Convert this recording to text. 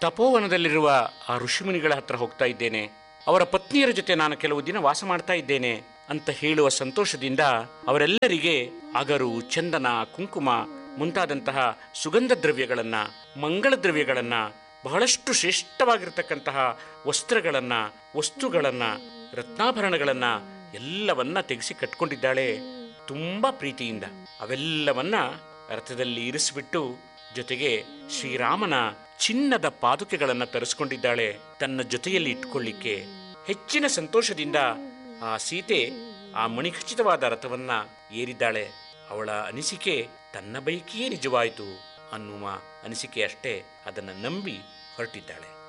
ತಪೋವನದಲ್ಲಿರುವ ಆ ಋಷಿಮುನಿಗಳ ಹತ್ರ ಹೋಗ್ತಾ ಇದ್ದೇನೆ ಅವರ ಪತ್ನಿಯರ ಜೊತೆ ನಾನು ಕೆಲವು ದಿನ ವಾಸ ಮಾಡ್ತಾ ಇದ್ದೇನೆ ಅಂತ ಹೇಳುವ ಸಂತೋಷದಿಂದ ಅವರೆಲ್ಲರಿಗೆ ಅಗರು ಚಂದನ ಕುಂಕುಮ ಮುಂತಾದಂತಹ ಸುಗಂಧ ದ್ರವ್ಯಗಳನ್ನ ಮಂಗಳ ದ್ರವ್ಯಗಳನ್ನ ಬಹಳಷ್ಟು ಶ್ರೇಷ್ಠವಾಗಿರತಕ್ಕಂತಹ ವಸ್ತ್ರಗಳನ್ನ ವಸ್ತುಗಳನ್ನ ರತ್ನಾಭರಣಗಳನ್ನ ಎಲ್ಲವನ್ನ ತೆಗೆಸಿ ಕಟ್ಕೊಂಡಿದ್ದಾಳೆ ತುಂಬಾ ಪ್ರೀತಿಯಿಂದ ಅವೆಲ್ಲವನ್ನ ರಥದಲ್ಲಿ ಇರಿಸಿಬಿಟ್ಟು ಜೊತೆಗೆ ಶ್ರೀರಾಮನ ಚಿನ್ನದ ಪಾದುಕೆಗಳನ್ನ ತರಿಸ್ಕೊಂಡಿದ್ದಾಳೆ ತನ್ನ ಜೊತೆಯಲ್ಲಿ ಇಟ್ಕೊಳ್ಳಿಕ್ಕೆ ಹೆಚ್ಚಿನ ಸಂತೋಷದಿಂದ ಆ ಸೀತೆ ಆ ಮಣಿಖಚಿತವಾದ ರಥವನ್ನ ಏರಿದ್ದಾಳೆ ಅವಳ ಅನಿಸಿಕೆ ತನ್ನ ಬೈಕಿಯೇ ನಿಜವಾಯಿತು ಅನ್ನುವ ಅನಿಸಿಕೆ ಅಷ್ಟೇ ಅದನ್ನು ನಂಬಿ ಹೊರಟಿದ್ದಾಳೆ